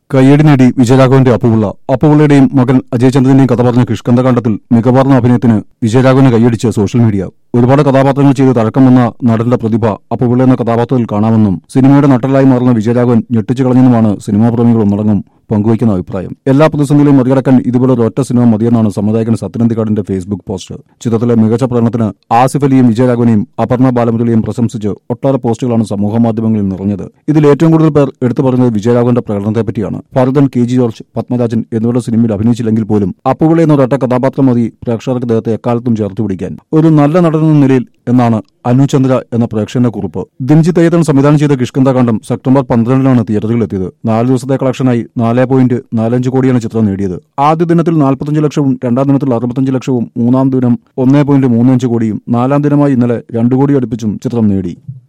കയ്യടി നേടി വിജയരാഘവന്റെ അപ്പുപിള്ള അപ്പുപിള്ളയുടെയും മകൻ അജയ് ചന്ദ്രന്റെയും കഥ പറഞ്ഞ കിഷ്കന്ധകാണ്ഡത്തിൽ മികവാർന്ന അഭിനയത്തിന് വിജയരാഘവനെ കൈയടിച്ച് സോഷ്യൽ മീഡിയ ഒരുപാട് കഥാപാത്രങ്ങൾ ചെയ്ത് തഴക്കം വന്ന നടന്റെ പ്രതിഭ അപ്പുപിള്ള എന്ന കഥാപാത്രത്തിൽ കാണാമെന്നും സിനിമയുടെ നട്ടലായി മാറുന്ന വിജയരാഘവൻ ഞെട്ടിച്ചു കളഞ്ഞെന്നുമാണ് സിനിമാ പ്രേമികൾ ഒന്നടങ്കം പങ്കുവയ്ക്കുന്ന അഭിപ്രായം എല്ലാ പ്രതിസന്ധികളെയും മറികടക്കാൻ ഇതുപോലെ ഒരു ഒറ്റ സിനിമ മതിയെന്നാണ് സംവിധായകൻ സത്യനന്ദിക്കാടിന്റെ ഫേസ്ബുക്ക് പോസ്റ്റ് ചിത്രത്തിലെ മികച്ച പ്രകടനത്തിന് ആസിഫ് അലിയും വിജയരാഘവനെയും അപർണ ബാലമുരളിയും പ്രശംസിച്ച് ഒട്ടേറെ പോസ്റ്റുകളാണ് സമൂഹമാധ്യമങ്ങളിൽ നിറഞ്ഞത് ഇതിൽ ഏറ്റവും കൂടുതൽ പേർ എടുത്തു പറഞ്ഞത് വിജയരാഘവന്റെ പ്രകടനത്തെപ്പറ്റിയാണ് ഭരതൻ കെ ജി ജോർജ് പത്മരാജൻ എന്നിവരുടെ സിനിമയിൽ അഭിനയിച്ചില്ലെങ്കിൽ പോലും അപ്പുവിളി എന്ന ഒരൊറ്റ കഥാപാത്രം മതി പ്രേക്ഷകർക്ക് അദ്ദേഹത്തെ എക്കാലത്തും ചേർത്ത് പിടിക്കാൻ ഒരു നല്ല നടനെന്ന നിലയിൽ എന്നാണ് അനുചന്ദ്ര എന്ന പ്രേക്ഷകന്റെ കുറിപ്പ് ദിൻജി തയ്യത്തൻ സംവിധാനം ചെയ്ത കിഷ്കന്ധകാണ്ഡം സെപ്റ്റംബർ പന്ത്രണ്ടിനാണ് തിയേറ്ററിലെത്തിയത് നാല് ദിവസത്തെ കളക്ഷനായി നാല് പോയിന്റ് നാലഞ്ച് കോടിയാണ് ചിത്രം നേടിയത് ആദ്യ ദിനത്തിൽ നാൽപ്പത്തഞ്ച് ലക്ഷവും രണ്ടാം ദിനത്തിൽ അറുപത്തഞ്ച് ലക്ഷവും മൂന്നാം ദിനം ഒന്നേ പോയിന്റ് മൂന്നഞ്ച് കോടിയും നാലാം ദിനമായി ഇന്നലെ രണ്ടു കോടി അടുപ്പിച്ചും ചിത്രം നേടി